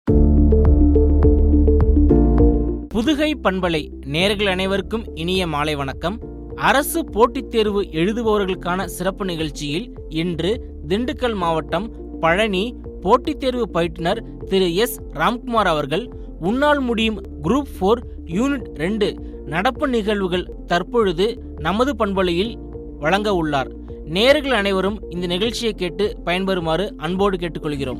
புதுகை பண்பலை நேர்கள் அனைவருக்கும் இனிய மாலை வணக்கம் அரசு போட்டித் தேர்வு எழுதுபவர்களுக்கான சிறப்பு நிகழ்ச்சியில் இன்று திண்டுக்கல் மாவட்டம் பழனி போட்டித் தேர்வு பயிற்றுனர் திரு எஸ் ராம்குமார் அவர்கள் உன்னால் முடியும் குரூப் ஃபோர் யூனிட் ரெண்டு நடப்பு நிகழ்வுகள் தற்பொழுது நமது பண்பலையில் வழங்க உள்ளார் நேர்கள் அனைவரும் இந்த நிகழ்ச்சியை கேட்டு பயன்பெறுமாறு அன்போடு கேட்டுக்கொள்கிறோம்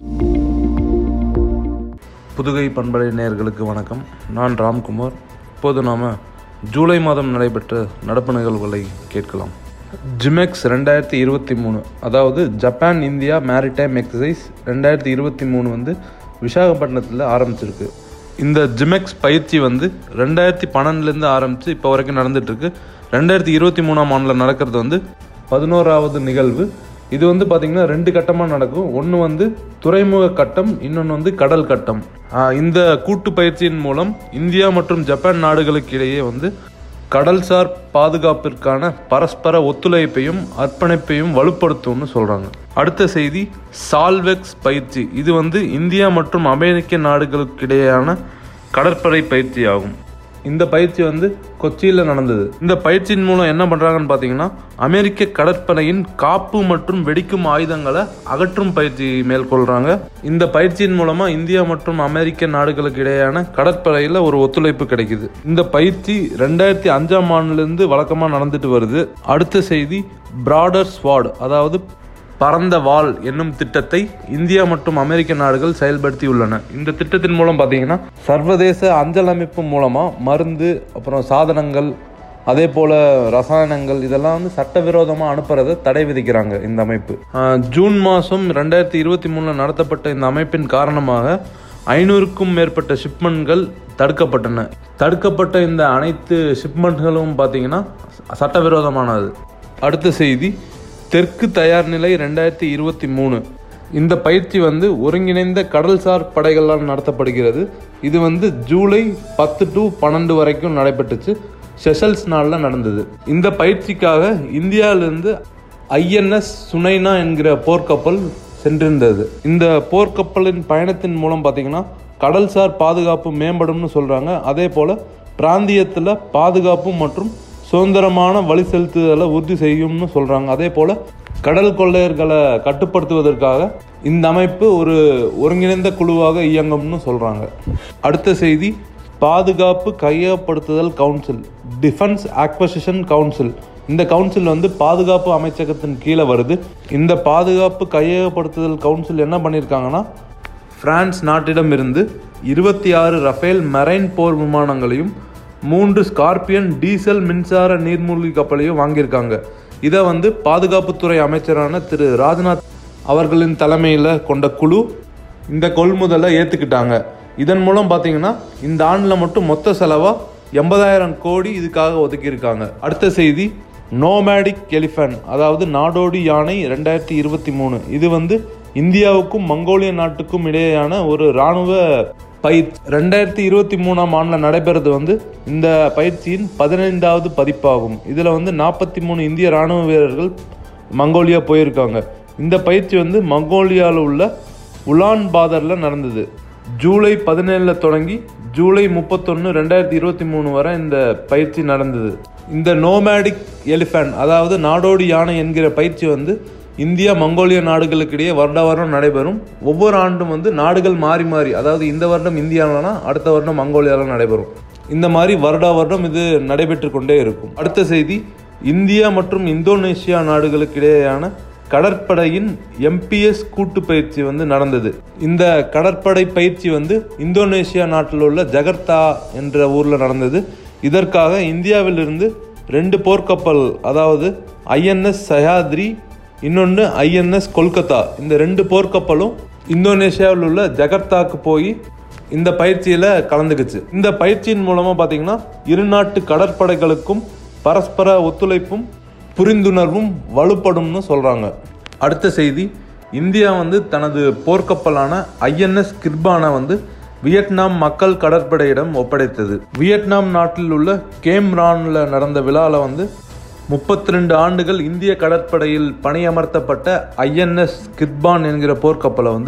புதுகை பண்பலை நேயர்களுக்கு வணக்கம் நான் ராம்குமார் இப்போது நாம் ஜூலை மாதம் நடைபெற்ற நடப்பு நிகழ்வுகளை கேட்கலாம் ஜிமெக்ஸ் ரெண்டாயிரத்தி இருபத்தி மூணு அதாவது ஜப்பான் இந்தியா மேரிடைம் எக்ஸசைஸ் ரெண்டாயிரத்தி இருபத்தி மூணு வந்து விசாகப்பட்டினத்தில் ஆரம்பிச்சிருக்கு இந்த ஜிமெக்ஸ் பயிற்சி வந்து ரெண்டாயிரத்தி பன்னெண்டுலேருந்து ஆரம்பித்து இப்போ வரைக்கும் நடந்துகிட்ருக்கு ரெண்டாயிரத்தி இருபத்தி மூணாம் ஆண்டில் நடக்கிறது வந்து பதினோராவது நிகழ்வு இது வந்து பார்த்திங்கன்னா ரெண்டு கட்டமாக நடக்கும் ஒன்று வந்து துறைமுக கட்டம் இன்னொன்று வந்து கடல் கட்டம் ஆஹ் இந்த கூட்டு பயிற்சியின் மூலம் இந்தியா மற்றும் ஜப்பான் நாடுகளுக்கு இடையே வந்து கடல்சார் பாதுகாப்பிற்கான பரஸ்பர ஒத்துழைப்பையும் அர்ப்பணிப்பையும் வலுப்படுத்தும்னு சொல்கிறாங்க அடுத்த செய்தி சால்வெக்ஸ் பயிற்சி இது வந்து இந்தியா மற்றும் அமெரிக்க நாடுகளுக்கு இடையேயான கடற்படை பயிற்சி ஆகும் இந்த பயிற்சி வந்து கொச்சியில் நடந்தது இந்த பயிற்சியின் மூலம் என்ன பண்ணுறாங்கன்னு பார்த்தீங்கன்னா அமெரிக்க கடற்படையின் காப்பு மற்றும் வெடிக்கும் ஆயுதங்களை அகற்றும் பயிற்சி மேற்கொள்கிறாங்க இந்த பயிற்சியின் மூலமாக இந்தியா மற்றும் அமெரிக்க நாடுகளுக்கு இடையேயான கடற்படையில் ஒரு ஒத்துழைப்பு கிடைக்குது இந்த பயிற்சி ரெண்டாயிரத்தி அஞ்சாம் ஆண்டுலேருந்து வழக்கமாக நடந்துட்டு வருது அடுத்த செய்தி பிராடர் ஸ்வாட் அதாவது பரந்த வால் என்னும் திட்டத்தை இந்தியா மற்றும் அமெரிக்க நாடுகள் செயல்படுத்தியுள்ளன இந்த திட்டத்தின் மூலம் பார்த்தீங்கன்னா சர்வதேச அஞ்சல் அமைப்பு மூலமாக மருந்து அப்புறம் சாதனங்கள் அதே போல் ரசாயனங்கள் இதெல்லாம் வந்து சட்டவிரோதமாக அனுப்புறதை தடை விதிக்கிறாங்க இந்த அமைப்பு ஆஹ் ஜூன் மாதம் ரெண்டாயிரத்தி இருபத்தி மூணில் நடத்தப்பட்ட இந்த அமைப்பின் காரணமாக ஐநூறுக்கும் மேற்பட்ட ஷிப்மெண்ட்கள் தடுக்கப்பட்டன தடுக்கப்பட்ட இந்த அனைத்து ஷிப்மெண்ட்களும் பார்த்தீங்கன்னா சட்டவிரோதமானது அடுத்த செய்தி தெற்கு தயார் நிலை ரெண்டாயிரத்தி இருபத்தி மூணு இந்த பயிற்சி வந்து ஒருங்கிணைந்த கடல்சார் படைகளால் நடத்தப்படுகிறது இது வந்து ஜூலை பத்து டு பன்னெண்டு வரைக்கும் நடைபெற்றுச்சு செஷல்ஸ் நாளில் நடந்தது இந்த பயிற்சிக்காக இந்தியாவிலிருந்து ஐஎன்எஸ் சுனைனா என்கிற போர்க்கப்பல் சென்றிருந்தது இந்த போர்க்கப்பலின் பயணத்தின் மூலம் பார்த்தீங்கன்னா கடல்சார் பாதுகாப்பு மேம்படும்னு சொல்கிறாங்க அதே போல் பிராந்தியத்தில் பாதுகாப்பு மற்றும் சுதந்திரமான வழி செலுத்துதலை உறுதி செய்யும்னு சொல்கிறாங்க அதே போல் கடல் கொள்ளையர்களை கட்டுப்படுத்துவதற்காக இந்த அமைப்பு ஒரு ஒருங்கிணைந்த குழுவாக இயங்கும்னு சொல்கிறாங்க அடுத்த செய்தி பாதுகாப்பு கையகப்படுத்துதல் கவுன்சில் டிஃபென்ஸ் ஆக்வசிஷன் கவுன்சில் இந்த கவுன்சில் வந்து பாதுகாப்பு அமைச்சகத்தின் கீழே வருது இந்த பாதுகாப்பு கையகப்படுத்துதல் கவுன்சில் என்ன பண்ணியிருக்காங்கன்னா பிரான்ஸ் நாட்டிடமிருந்து இருபத்தி ஆறு ரஃபேல் மெரைன் போர் விமானங்களையும் மூன்று ஸ்கார்பியன் டீசல் மின்சார நீர்மூழ்கி கப்பலையும் வாங்கியிருக்காங்க இதை வந்து பாதுகாப்புத்துறை அமைச்சரான திரு ராஜ்நாத் அவர்களின் தலைமையில் கொண்ட குழு இந்த கொள்முதலை ஏற்றுக்கிட்டாங்க இதன் மூலம் பார்த்தீங்கன்னா இந்த ஆண்டில் மட்டும் மொத்த செலவாக எண்பதாயிரம் கோடி இதுக்காக ஒதுக்கியிருக்காங்க அடுத்த செய்தி நோமேடிக் எலிஃபண்ட் அதாவது நாடோடி யானை ரெண்டாயிரத்தி இருபத்தி மூணு இது வந்து இந்தியாவுக்கும் மங்கோலிய நாட்டுக்கும் இடையேயான ஒரு இராணுவ பயிற்சி ரெண்டாயிரத்தி இருபத்தி மூணாம் ஆண்டில் நடைபெறது வந்து இந்த பயிற்சியின் பதினைந்தாவது பதிப்பாகும் இதில் வந்து நாற்பத்தி மூணு இந்திய இராணுவ வீரர்கள் மங்கோலியா போயிருக்காங்க இந்த பயிற்சி வந்து மங்கோலியாவில் உள்ள உலான் பாதரில் நடந்தது ஜூலை பதினேழில் தொடங்கி ஜூலை முப்பத்தொன்று ரெண்டாயிரத்தி இருபத்தி மூணு வரை இந்த பயிற்சி நடந்தது இந்த நோமேடிக் எலிஃபண்ட் அதாவது நாடோடி யானை என்கிற பயிற்சி வந்து இந்தியா மங்கோலிய நாடுகளுக்கிடையே வருட வருடம் நடைபெறும் ஒவ்வொரு ஆண்டும் வந்து நாடுகள் மாறி மாறி அதாவது இந்த வருடம் இந்தியாவிலனா அடுத்த வருடம் மங்கோலியாவில் நடைபெறும் இந்த மாதிரி வருடா வருடம் இது நடைபெற்று கொண்டே இருக்கும் அடுத்த செய்தி இந்தியா மற்றும் இந்தோனேஷியா நாடுகளுக்கு இடையேயான கடற்படையின் எம்பிஎஸ் கூட்டு பயிற்சி வந்து நடந்தது இந்த கடற்படை பயிற்சி வந்து இந்தோனேஷியா நாட்டில் உள்ள ஜகர்த்தா என்ற ஊரில் நடந்தது இதற்காக இந்தியாவிலிருந்து ரெண்டு போர்க்கப்பல் அதாவது ஐஎன்எஸ் சஹாத்ரி இன்னொன்று ஐஎன்எஸ் கொல்கத்தா இந்த ரெண்டு போர்க்கப்பலும் இந்தோனேஷியாவில் உள்ள ஜகர்த்தாக்கு போய் இந்த பயிற்சியில் கலந்துக்குச்சு இந்த பயிற்சியின் மூலமாக பார்த்தீங்கன்னா இரு நாட்டு கடற்படைகளுக்கும் பரஸ்பர ஒத்துழைப்பும் புரிந்துணர்வும் வலுப்படும்னு சொல்கிறாங்க அடுத்த செய்தி இந்தியா வந்து தனது போர்க்கப்பலான ஐஎன்எஸ் கிர்பானை வந்து வியட்நாம் மக்கள் கடற்படையிடம் ஒப்படைத்தது வியட்நாம் நாட்டில் உள்ள கேம்ரானில் நடந்த விழாவில் வந்து முப்பத்தி ரெண்டு ஆண்டுகள் இந்திய கடற்படையில் பணியமர்த்தப்பட்ட ஐஎன்எஸ் கிர்பான் என்கிற போர்க்கப்பலை வந்து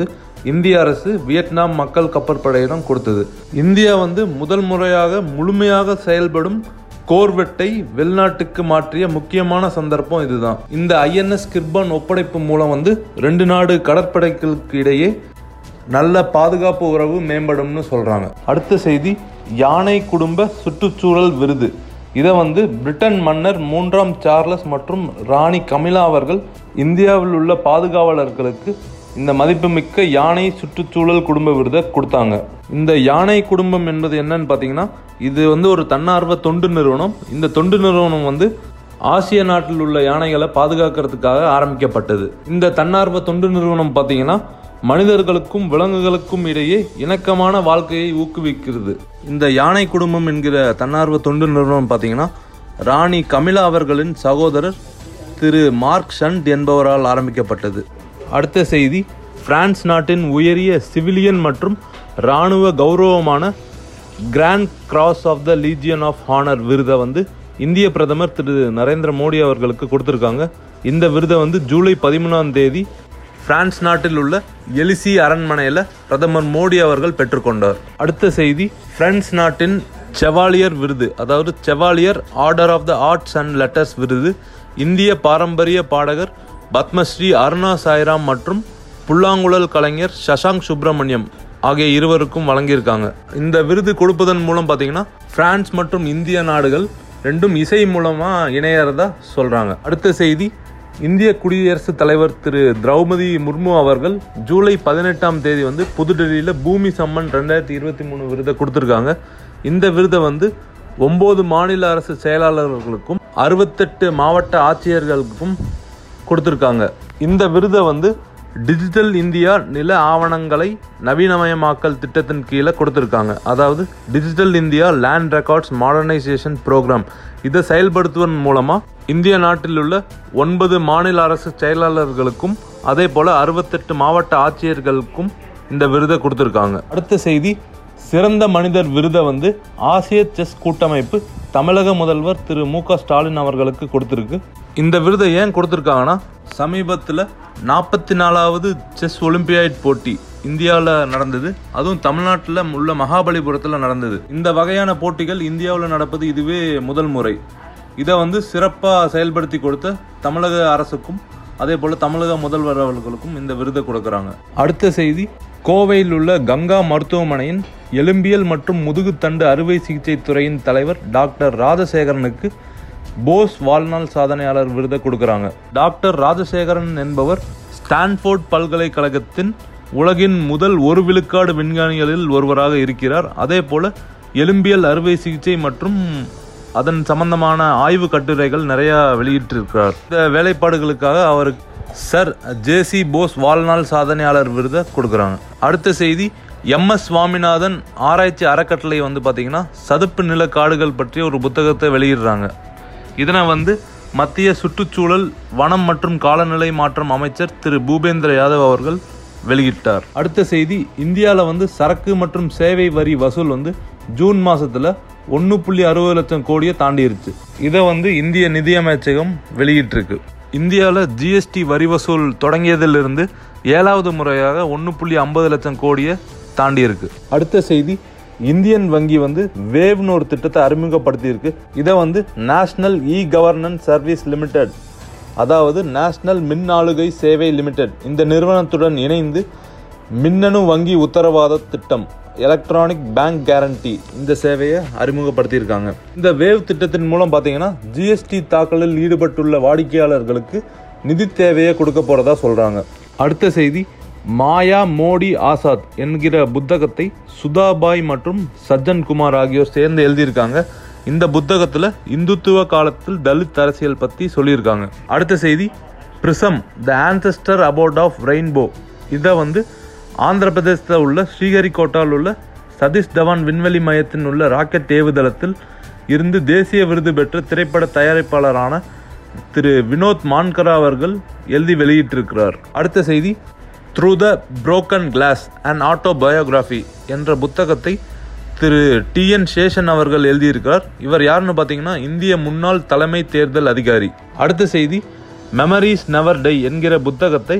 இந்திய அரசு வியட்நாம் மக்கள் கப்பற்படையிடம் கொடுத்தது இந்தியா வந்து முதல் முறையாக முழுமையாக செயல்படும் கோர்வெட்டை வெளிநாட்டுக்கு மாற்றிய முக்கியமான சந்தர்ப்பம் இதுதான் இந்த ஐஎன்எஸ் கிர்பான் ஒப்படைப்பு மூலம் வந்து ரெண்டு நாடு கடற்படைகளுக்கு இடையே நல்ல பாதுகாப்பு உறவு மேம்படும்னு சொல்றாங்க அடுத்த செய்தி யானை குடும்ப சுற்றுச்சூழல் விருது இதை வந்து பிரிட்டன் மன்னர் மூன்றாம் சார்லஸ் மற்றும் ராணி கமிலா அவர்கள் இந்தியாவில் உள்ள பாதுகாவலர்களுக்கு இந்த மதிப்புமிக்க யானை சுற்றுச்சூழல் குடும்ப விருதை கொடுத்தாங்க இந்த யானை குடும்பம் என்பது என்னன்னு பார்த்தீங்கன்னா இது வந்து ஒரு தன்னார்வ தொண்டு நிறுவனம் இந்த தொண்டு நிறுவனம் வந்து ஆசிய நாட்டில் உள்ள யானைகளை பாதுகாக்கிறதுக்காக ஆரம்பிக்கப்பட்டது இந்த தன்னார்வ தொண்டு நிறுவனம் பார்த்தீங்கன்னா மனிதர்களுக்கும் விலங்குகளுக்கும் இடையே இணக்கமான வாழ்க்கையை ஊக்குவிக்கிறது இந்த யானை குடும்பம் என்கிற தன்னார்வ தொண்டு நிறுவனம் பார்த்தீங்கன்னா ராணி கமிலா அவர்களின் சகோதரர் திரு மார்க் ஷண்ட் என்பவரால் ஆரம்பிக்கப்பட்டது அடுத்த செய்தி பிரான்ஸ் நாட்டின் உயரிய சிவிலியன் மற்றும் இராணுவ கௌரவமான grand cross of the legion of honour விருதை வந்து இந்திய பிரதமர் திரு நரேந்திர மோடி அவர்களுக்கு கொடுத்துருக்காங்க இந்த விருதை வந்து ஜூலை பதிமூணாம் தேதி பிரான்ஸ் நாட்டில் உள்ள எலிசி அரண்மனையில் பிரதமர் மோடி அவர்கள் பெற்றுக்கொண்டார் அடுத்த செய்தி பிரான்ஸ் நாட்டின் செவாலியர் விருது அதாவது chevalier order of the arts and letters விருது இந்திய பாரம்பரிய பாடகர் பத்மஸ்ரீ அருணா சாய்ராம் மற்றும் புல்லாங்குழல் கலைஞர் சசாங்க் சுப்பிரமணியம் ஆகிய இருவருக்கும் வழங்கியிருக்காங்க இந்த விருது கொடுப்பதன் மூலம் பார்த்தீங்கன்னா பிரான்ஸ் மற்றும் இந்திய நாடுகள் ரெண்டும் இசை மூலமா இணையறதா சொல்றாங்க அடுத்த செய்தி இந்திய குடியரசுத் தலைவர் திரு திரௌபதி முர்மு அவர்கள் ஜூலை பதினெட்டாம் தேதி வந்து புதுடெல்லியில் பூமி சம்மன் ரெண்டாயிரத்தி இருபத்தி மூணு விருதை கொடுத்துருக்காங்க இந்த விருதை வந்து ஒன்பது மாநில அரசு செயலாளர்களுக்கும் அறுபத்தெட்டு மாவட்ட ஆட்சியர்களுக்கும் கொடுத்துருக்காங்க இந்த விருதை வந்து டிஜிட்டல் இந்தியா நில ஆவணங்களை நவீனமயமாக்கல் திட்டத்தின் கீழே கொடுத்துருக்காங்க அதாவது digital India land records modernisation programme இதை செயல்படுத்துவதன் மூலமாக இந்திய நாட்டில் உள்ள ஒன்பது மாநில அரசு செயலாளர்களுக்கும் அதே போல் அறுபத்தெட்டு மாவட்ட ஆட்சியர்களுக்கும் இந்த விருதை கொடுத்துருக்காங்க அடுத்த செய்தி சிறந்த மனிதர் விருதை வந்து ஆசிய செஸ் கூட்டமைப்பு தமிழக முதல்வர் திரு மு க ஸ்டாலின் அவர்களுக்கு கொடுத்துருக்கு இந்த விருதை ஏன் கொடுத்துருக்காங்கன்னா சமீபத்தில் நாற்பத்தி நாலாவது செஸ் ஒலிம்பியாட் போட்டி இந்தியாவில் நடந்தது அதுவும் தமிழ்நாட்டில் உள்ள மகாபலிபுரத்தில் நடந்தது இந்த வகையான போட்டிகள் இந்தியாவில் நடப்பது இதுவே முதல் முறை இதை வந்து சிறப்பாக செயல்படுத்தி கொடுத்த தமிழக அரசுக்கும் அதே போல் தமிழக முதல்வர் அவர்களுக்கும் இந்த விருதை கொடுக்குறாங்க அடுத்த செய்தி கோவையில் உள்ள கங்கா மருத்துவமனையின் எலும்பியல் மற்றும் முதுகுத்தண்டு அறுவை சிகிச்சை துறையின் தலைவர் டாக்டர் ராஜசேகரனுக்கு போஸ் வாழ்நாள் சாதனையாளர் விருதை கொடுக்குறாங்க டாக்டர் ராஜசேகரன் என்பவர் ஸ்டான்ஃபோர்ட் பல்கலைக்கழகத்தின் உலகின் முதல் ஒரு விழுக்காடு விஞ்ஞானிகளில் ஒருவராக இருக்கிறார் அதே போல எலும்பியல் அறுவை சிகிச்சை மற்றும் அதன் சம்பந்தமான ஆய்வு கட்டுரைகள் நிறைய வெளியிட்டிருக்கிறார் இந்த வேலைப்பாடுகளுக்காக அவருக்கு சர் ஜேசி போஸ் வாழ்நாள் சாதனையாளர் விருதை கொடுக்குறாங்க அடுத்த செய்தி எம் எஸ் சுவாமிநாதன் ஆராய்ச்சி அறக்கட்டளை வந்து பார்த்தீங்கன்னா சதுப்பு நில காடுகள் பற்றிய ஒரு புத்தகத்தை வெளியிடுறாங்க இதனை வந்து மத்திய சுற்றுச்சூழல் வனம் மற்றும் காலநிலை மாற்றம் அமைச்சர் திரு பூபேந்திர யாதவ் அவர்கள் வெளியிட்டார் அடுத்த செய்தி இந்தியாவில் வந்து சரக்கு மற்றும் சேவை வரி வசூல் வந்து ஜூன் மாசத்துல ஒன்று புள்ளி அறுபது லட்சம் கோடியை தாண்டிருச்சு இதை வந்து இந்திய நிதியமைச்சகம் வெளியிட்டிருக்கு இந்தியாவில் ஜிஎஸ்டி வரி வசூல் தொடங்கியதிலிருந்து ஏழாவது முறையாக ஒன்று புள்ளி ஐம்பது லட்சம் கோடியை தாண்டி இருக்கு அடுத்த செய்தி இந்தியன் வங்கி வந்து வேவ்னு ஒரு திட்டத்தை அறிமுகப்படுத்தியிருக்கு இதை வந்து national e governance service limited அதாவது நேஷனல் மின் ஆளுகை சேவை லிமிடெட் இந்த நிறுவனத்துடன் இணைந்து மின்னணு வங்கி உத்தரவாத திட்டம் எலக்ட்ரானிக் பேங்க் கேரண்டி இந்த சேவையை அறிமுகப்படுத்தியிருக்காங்க இந்த வேவ் திட்டத்தின் மூலம் பார்த்தீங்கன்னா ஜிஎஸ்டி தாக்கலில் ஈடுபட்டுள்ள வாடிக்கையாளர்களுக்கு நிதி தேவையை கொடுக்க போறதா சொல்றாங்க அடுத்த செய்தி மாயா மோடி ஆசாத் என்கிற புத்தகத்தை சுதாபாய் மற்றும் சஜ்ஜன் குமார் ஆகியோர் சேர்ந்து எழுதியிருக்காங்க இந்த புத்தகத்தில் இந்துத்துவ காலத்தில் தலித் அரசியல் பற்றி சொல்லியிருக்காங்க அடுத்த செய்தி prism the ancestor about of rainbow இதை வந்து ஆந்திர பிரதேசத்தில் உள்ள ஸ்ரீஹரிகோட்டாவில் உள்ள சதீஷ் தவான் விண்வெளி மையத்தின் உள்ள ராக்கெட் ஏவுதளத்தில் இருந்து தேசிய விருது பெற்ற திரைப்பட தயாரிப்பாளரான திரு வினோத் மான்கரா அவர்கள் எழுதி வெளியிட்டிருக்கிறார் அடுத்த செய்தி through the broken glass and autobiography என்ற புத்தகத்தை திரு டி என் சேஷன் அவர்கள் எழுதியிருக்கிறார் இவர் யாருன்னு பார்த்தீங்கன்னா இந்திய முன்னாள் தலைமை தேர்தல் அதிகாரி அடுத்த செய்தி மெமரிஸ் நெவர் டை என்கிற புத்தகத்தை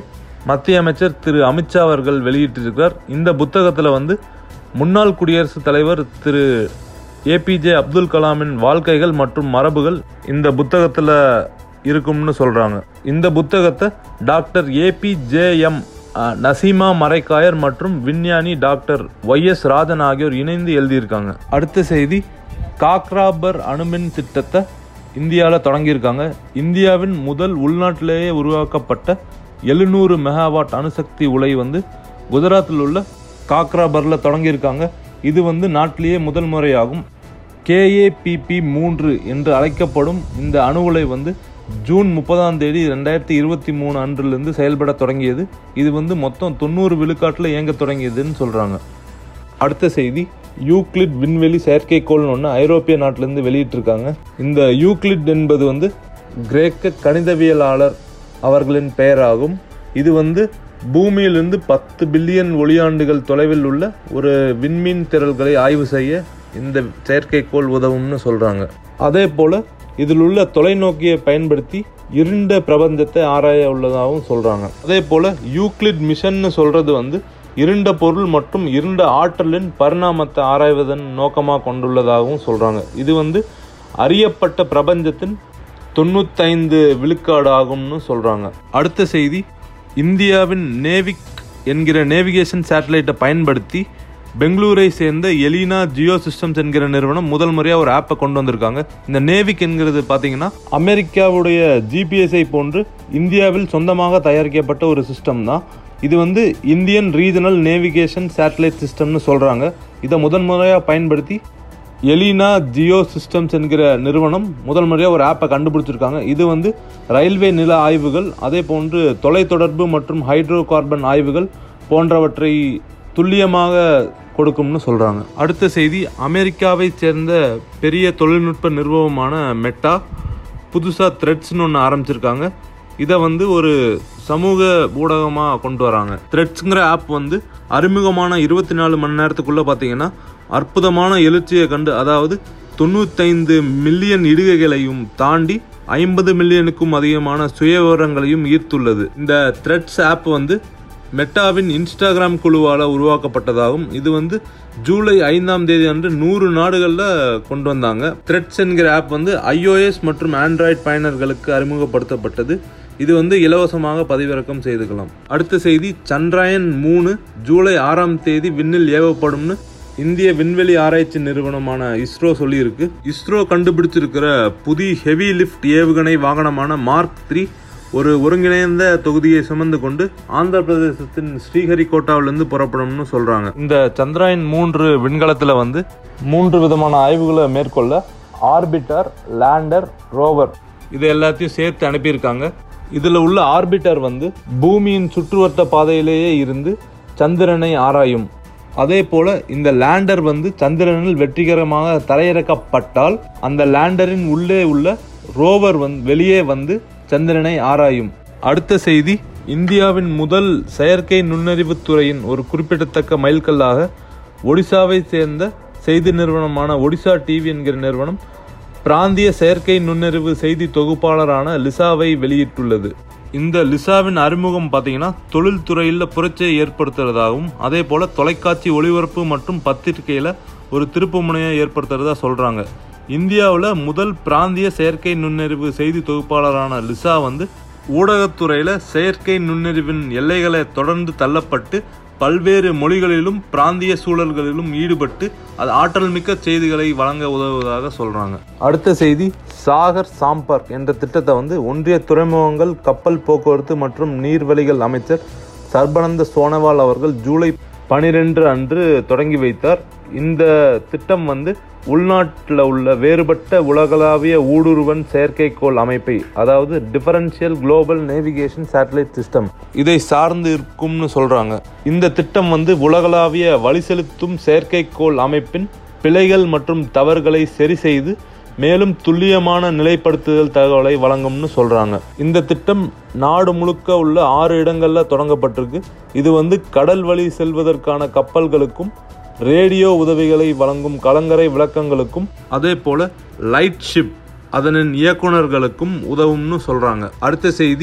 மத்திய அமைச்சர் திரு அமித்ஷா அவர்கள் வெளியிட்டிருக்கிறார் இந்த புத்தகத்தில் வந்து முன்னாள் குடியரசுத் தலைவர் திரு ஏபிஜே அப்துல் கலாமின் வாழ்க்கைகள் மற்றும் மரபுகள் இந்த புத்தகத்தில் இருக்கும்னு சொல்கிறாங்க இந்த புத்தகத்தை டாக்டர் ஏபிஜேஎம் நசீமா மரைக்காயர் மற்றும் விஞ்ஞானி டாக்டர் ஒய் எஸ் ராஜன் ஆகியோர் இணைந்து எழுதியிருக்காங்க அடுத்த செய்தி காக்ராபர் அணுமின் திட்டத்தை இந்தியாவில் தொடங்கியிருக்காங்க இந்தியாவின் முதல் உள்நாட்டிலேயே உருவாக்கப்பட்ட எழுநூறு மெகாவாட் அணுசக்தி உலை வந்து குஜராத்தில் உள்ள காக்ராபரில் தொடங்கியிருக்காங்க இது வந்து நாட்டிலேயே முதல் முறையாகும் கேஏபிபி மூன்று என்று அழைக்கப்படும் இந்த அணு உலை வந்து ஜூன் முப்பதாம் தேதி ரெண்டாயிரத்தி இருபத்தி மூணு அன்றிலிருந்து செயல்பட தொடங்கியது இது வந்து மொத்தம் தொண்ணூறு விழுக்காட்டில் இயங்க தொடங்கியதுன்னு சொல்கிறாங்க அடுத்த செய்தி யூக்ளிட் விண்வெளி செயற்கைக்கோள்னு ஒன்று ஐரோப்பிய நாட்டிலேருந்து வெளியிட்டிருக்காங்க இந்த யூக்ளிட் என்பது வந்து கிரேக்க கணிதவியலாளர் அவர்களின் பெயராகும் இது வந்து பூமியிலிருந்து பத்து பில்லியன் ஒளியாண்டுகள் தொலைவில் உள்ள ஒரு விண்மீன் திரள்களை ஆய்வு செய்ய இந்த செயற்கைக்கோள் உதவும்னு சொல்கிறாங்க அதே போல் இதில் உள்ள தொலைநோக்கியை பயன்படுத்தி இருண்ட பிரபஞ்சத்தை ஆராய உள்ளதாகவும் சொல்கிறாங்க அதே போல் யூக்ளிட் மிஷன்னு சொல்கிறது வந்து இருண்ட பொருள் மற்றும் இருண்ட ஆற்றலின் பரிணாமத்தை ஆராய்வதன் நோக்கமாக கொண்டுள்ளதாகவும் சொல்கிறாங்க இது வந்து அறியப்பட்ட பிரபஞ்சத்தின் தொண்ணூத்தைந்து விழுக்காடு ஆகும்னு சொல்கிறாங்க அடுத்த செய்தி இந்தியாவின் நேவிக் என்கிற நேவிகேஷன் சேட்டலைட்டை பயன்படுத்தி பெங்களூரை சேர்ந்த எலினா ஜியோ சிஸ்டம்ஸ் என்கிற நிறுவனம் முதல் முறையாக ஒரு ஆப்பை கொண்டு வந்திருக்காங்க இந்த நேவிக் என்கிறது பார்த்தீங்கன்னா அமெரிக்காவுடைய ஜிபிஎஸ்ஐ போன்று இந்தியாவில் சொந்தமாக தயாரிக்கப்பட்ட ஒரு சிஸ்டம் தான் இது வந்து இந்தியன் ரீஜனல் நேவிகேஷன் சேட்டலைட் சிஸ்டம்னு சொல்கிறாங்க இதை முதன் முறையாக பயன்படுத்தி எலினா ஜியோ சிஸ்டம்ஸ் என்கிற நிறுவனம் முதல் முறையாக ஒரு ஆப்பை கண்டுபிடிச்சிருக்காங்க இது வந்து ரயில்வே நில ஆய்வுகள் அதே போன்று தொலைத்தொடர்பு மற்றும் ஹைட்ரோ கார்பன் ஆய்வுகள் போன்றவற்றை துல்லியமாக கொடுக்கும்னு சொல்கிறாங்க அடுத்த செய்தி அமெரிக்காவைச் சேர்ந்த பெரிய தொழில்நுட்ப நிறுவனமான மெட்டா புதுசாக த்ரெட்ஸ்னு ஒன்று ஆரம்பிச்சிருக்காங்க இதை வந்து ஒரு சமூக ஊடகமாக கொண்டு வராங்க த்ரெட்ஸுங்கிற ஆப் வந்து அறிமுகமான இருபத்தி நாலு மணி நேரத்துக்குள்ளே பார்த்தீங்கன்னா அற்புதமான எழுச்சியை கண்டு அதாவது தொண்ணூத்தைந்து மில்லியன் இடுகைகளையும் தாண்டி ஐம்பது மில்லியனுக்கும் அதிகமான சுய விவரங்களையும் ஈர்த்துள்ளது இந்த த்ரெட்ஸ் ஆப் வந்து மெட்டாவின் இன்ஸ்டாகிராம் குழுவால் உருவாக்கப்பட்டதாகும் இது வந்து ஜூலை ஐந்தாம் தேதி அன்று நூறு நாடுகளில் கொண்டு வந்தாங்க த்ரெட்ஸ் என்கிற ஆப் வந்து ஐஓஎஸ் மற்றும் ஆண்ட்ராய்டு பயனர்களுக்கு அறிமுகப்படுத்தப்பட்டது இது வந்து இலவசமாக பதிவிறக்கம் செய்துக்கலாம் அடுத்த செய்தி சந்திராயன் மூணு ஜூலை ஆறாம் தேதி விண்ணில் ஏவப்படும்னு இந்திய விண்வெளி ஆராய்ச்சி நிறுவனமான இஸ்ரோ சொல்லியிருக்கு இஸ்ரோ கண்டுபிடிச்சிருக்கிற புதிய ஹெவி லிஃப்ட் ஏவுகணை வாகனமான மார்க் த்ரீ ஒரு ஒருங்கிணைந்த தொகுதியை சுமந்து கொண்டு ஆந்திர பிரதேசத்தின் ஸ்ரீஹரிகோட்டாவிலிருந்து புறப்படும்னு சொல்றாங்க இந்த சந்திராயன் மூன்று விண்கலத்தில் வந்து மூன்று விதமான ஆய்வுகளை மேற்கொள்ள ஆர்பிட்டர் லேண்டர் ரோவர் இது எல்லாத்தையும் சேர்த்து அனுப்பியிருக்காங்க இதில் உள்ள ஆர்பிட்டர் வந்து பூமியின் சுற்றுவட்ட பாதையிலேயே இருந்து சந்திரனை ஆராயும் அதே போல இந்த லேண்டர் வந்து சந்திரனில் வெற்றிகரமாக தரையிறக்கப்பட்டால் அந்த லேண்டரின் உள்ளே உள்ள ரோவர் வந்து வெளியே வந்து சந்திரனை ஆராயும் அடுத்த செய்தி இந்தியாவின் முதல் செயற்கை நுண்ணறிவுத் துறையின் ஒரு குறிப்பிடத்தக்க மைல்கல்லாக ஒடிசாவை சேர்ந்த செய்தி நிறுவனமான ஒடிசா டிவி என்கிற நிறுவனம் பிராந்திய செயற்கை நுண்ணறிவு செய்தி தொகுப்பாளரான லிசாவை வெளியிட்டுள்ளது இந்த லிசாவின் அறிமுகம் பார்த்தீங்கன்னா தொழில்துறையில் புரட்சியை ஏற்படுத்துறதாகவும் அதே போல் தொலைக்காட்சி ஒளிபரப்பு மற்றும் பத்திரிகையில் ஒரு திருப்பு முனையை ஏற்படுத்துறதா சொல்கிறாங்க இந்தியாவில் முதல் பிராந்திய செயற்கை நுண்ணறிவு செய்தி தொகுப்பாளரான லிசா வந்து ஊடகத்துறையில் செயற்கை நுண்ணறிவின் எல்லைகளை தொடர்ந்து தள்ளப்பட்டு பல்வேறு மொழிகளிலும் பிராந்திய சூழல்களிலும் ஈடுபட்டு அது ஆற்றல் மிக்க செய்திகளை வழங்க உதவுவதாக சொல்றாங்க அடுத்த செய்தி சாகர் சாம்பர்க் என்ற திட்டத்தை வந்து ஒன்றிய துறைமுகங்கள் கப்பல் போக்குவரத்து மற்றும் நீர்வழிகள் அமைச்சர் சர்பானந்த சோனோவால் அவர்கள் ஜூலை பனிரெண்டு அன்று தொடங்கி வைத்தார் இந்த திட்டம் வந்து உள்நாட்டில் உள்ள வேறுபட்ட உலகளாவிய ஊடுருவன் செயற்கைக்கோள் அமைப்பை அதாவது differential global navigation satellite system இதை சார்ந்து இருக்கும்னு சொல்றாங்க இந்த திட்டம் வந்து உலகளாவிய வழி செலுத்தும் செயற்கைக்கோள் அமைப்பின் பிழைகள் மற்றும் தவறுகளை சரி செய்து மேலும் துல்லியமான நிலைப்படுத்துதல் தகவலை வழங்கும்னு சொல்றாங்க இந்த திட்டம் நாடு முழுக்க உள்ள ஆறு இடங்கள்ல தொடங்கப்பட்டிருக்கு இது வந்து கடல் வழி செல்வதற்கான கப்பல்களுக்கும் ரேடியோ உதவிகளை வழங்கும் கலங்கரை விளக்கங்களுக்கும் அதே போல லைட் ஷிப் அதனின் இயக்குனர்களுக்கும் உதவும்னு சொல்றாங்க அடுத்த செய்தி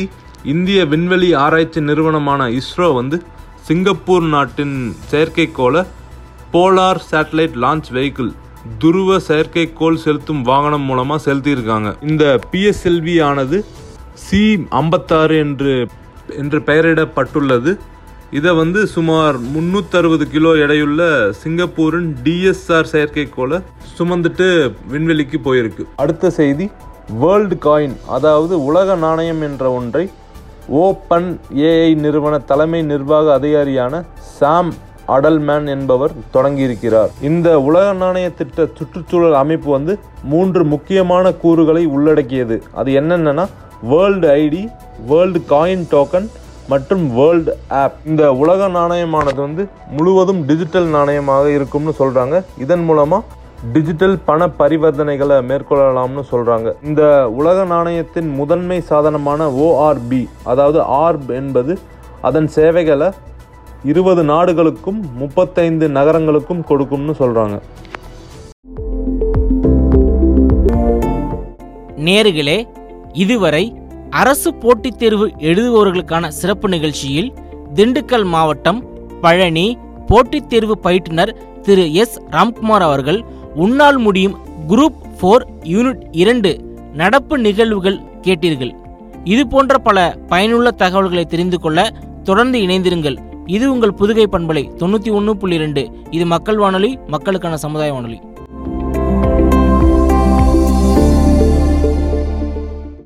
இந்திய விண்வெளி ஆராய்ச்சி நிறுவனமான இஸ்ரோ வந்து சிங்கப்பூர் நாட்டின் செயற்கைக்கோளை போலார் சேட்டலைட் லான்ச் வெஹிக்கிள் துருவ செயற்கைக்கோள் செலுத்தும் வாகனம் மூலமாக செலுத்தியிருக்காங்க இந்த பிஎஸ்எல்வி ஆனது சி ஐம்பத்தாறு என்று என்று பெயரிடப்பட்டுள்ளது இதை வந்து சுமார் முந்நூற்றறுபது கிலோ எடையுள்ள சிங்கப்பூரின் டிஎஸ்ஆர் செயற்கைக்கோளை சுமந்துட்டு விண்வெளிக்கு போயிருக்கு அடுத்த செய்தி வேர்ல்டு காயின் அதாவது உலக நாணயம் என்ற ஒன்றை ஓப்பன் ஏஐ நிறுவன தலைமை நிர்வாக அதிகாரியான சாம் அடல்மேன் என்பவர் தொடங்கியிருக்கிறார் இந்த உலக நாணய திட்ட சுற்றுச்சூழல் அமைப்பு வந்து மூன்று முக்கியமான கூறுகளை உள்ளடக்கியது அது என்னென்னா world ID world coin token மற்றும் வேர்ல்டு ஆப் இந்த உலக நாணயமானது வந்து முழுவதும் டிஜிட்டல் நாணயமாக இருக்கும்னு சொல்றாங்க இதன் மூலமா டிஜிட்டல் பண பரிவர்த்தனைகளை மேற்கொள்ளலாம்னு சொல்றாங்க இந்த உலக நாணயத்தின் முதன்மை சாதனமான ஓஆர்பி அதாவது ஆர்ப் என்பது அதன் சேவைகளை இருபது நாடுகளுக்கும் முப்பத்தைந்து நகரங்களுக்கும் கொடுக்கும்னு சொல்றாங்க நேர்களே இதுவரை அரசு போட்டித் தேர்வு எழுதுபவர்களுக்கான சிறப்பு நிகழ்ச்சியில் திண்டுக்கல் மாவட்டம் பழனி போட்டித் தேர்வு பயிற்றுனர் திரு எஸ் ராம்குமார் அவர்கள் உன்னால் முடியும் குரூப் ஃபோர் யூனிட் இரண்டு நடப்பு நிகழ்வுகள் கேட்டீர்கள் இது போன்ற பல பயனுள்ள தகவல்களை தெரிந்து கொள்ள தொடர்ந்து இணைந்திருங்கள் இது உங்கள் புதுகை பண்பலை தொண்ணூற்றி ஒன்று புள்ளி ரெண்டு இது மக்கள் வானொலி மக்களுக்கான சமுதாய வானொலி